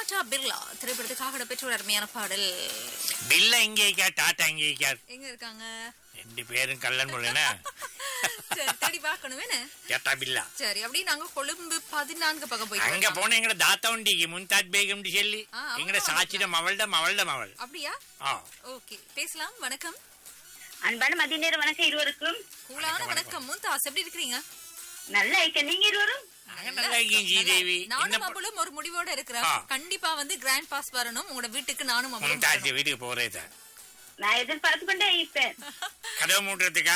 டாடா பிர்லா திரைப்படத்துக்காக இடம்பெற்ற ஒரு அருமையான பாடல் பில்ல இங்கே இருக்கா டாட்டா இங்கே இருக்கா எங்க இருக்காங்க ரெண்டு பேரும் கல்லன் முள்ளனா சரி தேடி பார்க்கணும் என்ன டாட்டா பில்லா சரி அப்படியே நாங்க கொழும்பு பதினான்கு பக்கம் போய் அங்க போன எங்கட தாத்தவண்டிக்கு முன்தாஜ் பேகம் சொல்லி ஆ, அவங்க எங்கட சாட்சிட மவள்ட மவள்ட மவள் அப்படியா ஆ ஓகே பேசலாம் வணக்கம் அன்பான மதிய நேரம் வணக்கம் இருவருக்கும் கூலான வணக்கம், வணக்கம் முந்தாஸ் எப்படி இருக்கிறீங்க நல்லா இருக்க நீங்க இருவரும் நாங்க நல்லா இருக்கீங்க ஜீதேவி என்ன நானும் ப- அவளும் ஒரு முடிவோட இருக்கிறேன் ஆ. கண்டிப்பா வந்து கிராண்ட் பாஸ் வரணும் உங்களோட வீட்டுக்கு நானும் அவளும் முன்தாஜ் வரணும். வீட்டுக்கு போறேதா நான் எதிர்பார்த்து கொண்டே இருப்பேன் கதவு மூட்டுறதுக்கா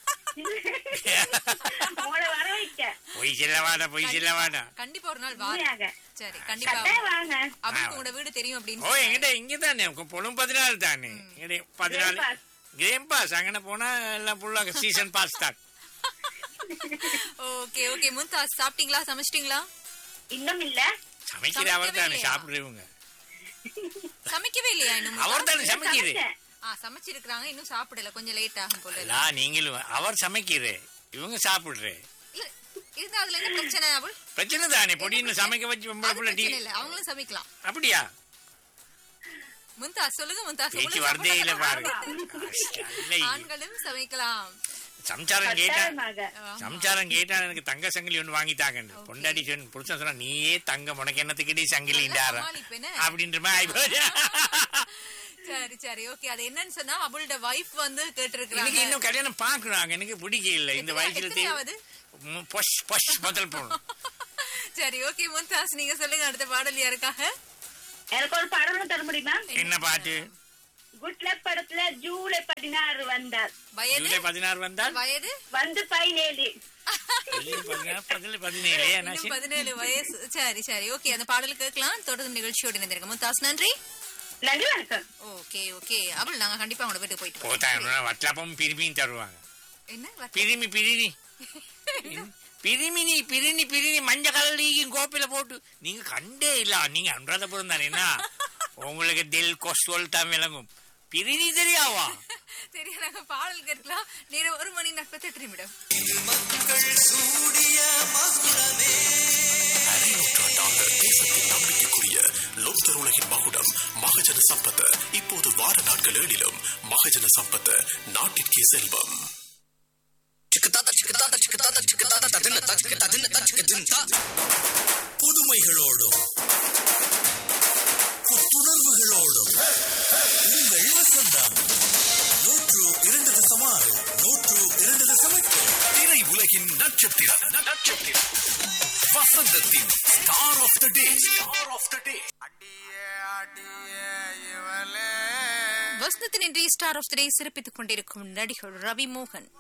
உங்களை வர வைக்க பொய் சொல்ல வாடா பொய் சொல்ல வாடா கண்டிப்பா ஒரு நாள் வா உண்மையாக சரி கண்டிப்பா கட்டாயம் வாங்க அவளுக்கு உங்களோட வீடு தெரியும் அப்படின்னு ஓ சொன்னாங்க. எங்கிட்ட இங்க தானே பொழும் பதினாலு தானே எங்கிட்ட பதினாலு Game pass. கேம் பாஸ் அங்கன போனா எல்லாம் ஃபுல்லா சீசன் பாஸ் தான் ஓகே ஓகே முந்தாஸ் சாப்பிட்டீங்களா சமைச்சிட்டீங்களா இன்னும் இல்ல சமைக்கிற அவர் தானே சமைக்கவே சாப்பிடுறவங்க சமைக்கவே இல்லையா இன்னும் அவர் தானே சமைக்கிறது சமைச்சேன். ஆ சமைச்சிருக்காங்க இன்னும் சாப்பிடல கொஞ்சம் லேட் ஆகும் போல அல்லா நீங்களும் அவர் சமைக்கிறே இவங்க சாப்பிடுறே இல்ல இருந்தா அதுல என்ன பிரச்சனை அவள் பிரச்சனை தானே பொடின்னு சமைக்க வச்சு பொம்பளை அது புள்ள டீ பிரச்சனை இல்ல அவங்களும் சமைக்கலாம் அப்படியா முந்தாஸ் சொல்லுங்க முந்தாஸ் பேச்சு உங்களுக்கு வருதே இல்ல பாரு சமைக்கலாம். இல்லை. ஆண்களும் சமைக்கலாம் சம்சாரம் கேட்டா கட்டாயமாக சம்சாரம் கேட்டா எனக்கு தங்க சங்கிலி ஒண்ணு வாங்கி தாங்க பொண்டாடி சொன்ன புருஷன் சொன்னா நீயே தங்க உனக்கு என்னத்துக்கிட்டே சங்கிலிண்டாரா சமாளிப்பேனே. அப்படின்ற மாதிரி ஆயிப்போச்சு. சரி சரி ஓகே அது என்னன்னு சொன்னா அவளோட வைஃப் வந்து எனக்கு கேட்டிருக்காங்க இன்னும் கல்யாணம் பாக்குறாங்க எனக்கு பிடிக்கல இந்த எத்தனை- வயசுல எத்தனையாவது? தெ- பொஷ் பொஷ் முதல் போகணும் சரி ஓகே முந்தாஸ் நீங்க சொல்லுங்க அடுத்த பாடல் யாருக்காக எனக்கு ஒரு படம் தர முடியுமா என்ன பாட்டு குட் லக் படத்துல ஜூலை பதினாறு வந்தார் வயது ஜூலை பதினாறு வந்தால் வயது வந்து பதினேழு ஜூலை பதினாறு, பதினேழு, பதினேழு என்ன இன்னும் சரி. பதினேழு வயசு சரி சரி ஓகே அந்த பாடல் கேட்கலாம் தொடர்ந்து நிகழ்ச்சியோடு இணைந்திருக்க முந்தாஸ் நன்றி நன்றி வணக்கம் ஓகே ஓகே அவள் நாங்க கண்டிப்பா உங்களோட வீட்டுக்கு போயிட்டு வரோம். போத்தாங்க வட்டலப்பம் பிரிமியும் தருவாங்க என்ன வ- பிரிமி பிரினி பிரிமினி பிரினி பிரினி மஞ்ச கலர் கோப்பில போட்டு நீங்க கண்டே இல்ல நீங்க அனுராதபுரம் தானே என்ன உங்களுக்கு தில் கொஸ்டோல் தான் விளங்கும் பிரினி தெரியாவா சரி நாங்க பாடல் கேட்கலாம் நேரம் ஒரு மணி நாற்பத்தெட்டு நிமிடம் நூற்றாண்டாக தேசத்தின் நம்பிக்கைக்குரிய லோக்தர் உலகின் மகுடம் மகஜன சம்பத் இப்போது வார நாட்கள் ஏழிலும் மகஜன சம்பத் நாட்டிற்கே செல்வம் புதுமைகளோடும் புத்துணர்வுகளோடும் உங்கள் வசந்தம் நூற்று இரண்டு தசம் ஆறு நூற்று இரண்டு தசம் எட்டு திரை உலகின் நட்சத்திரம் நட்சத்திரம் வசந்தத்தின் star of the day star of the day வசந்தத்தின் இன்றைய ஸ்டார் ஆஃப் த டே சிறப்பித்துக் கொண்டிருக்கும் நடிகர் ரவி மோகன்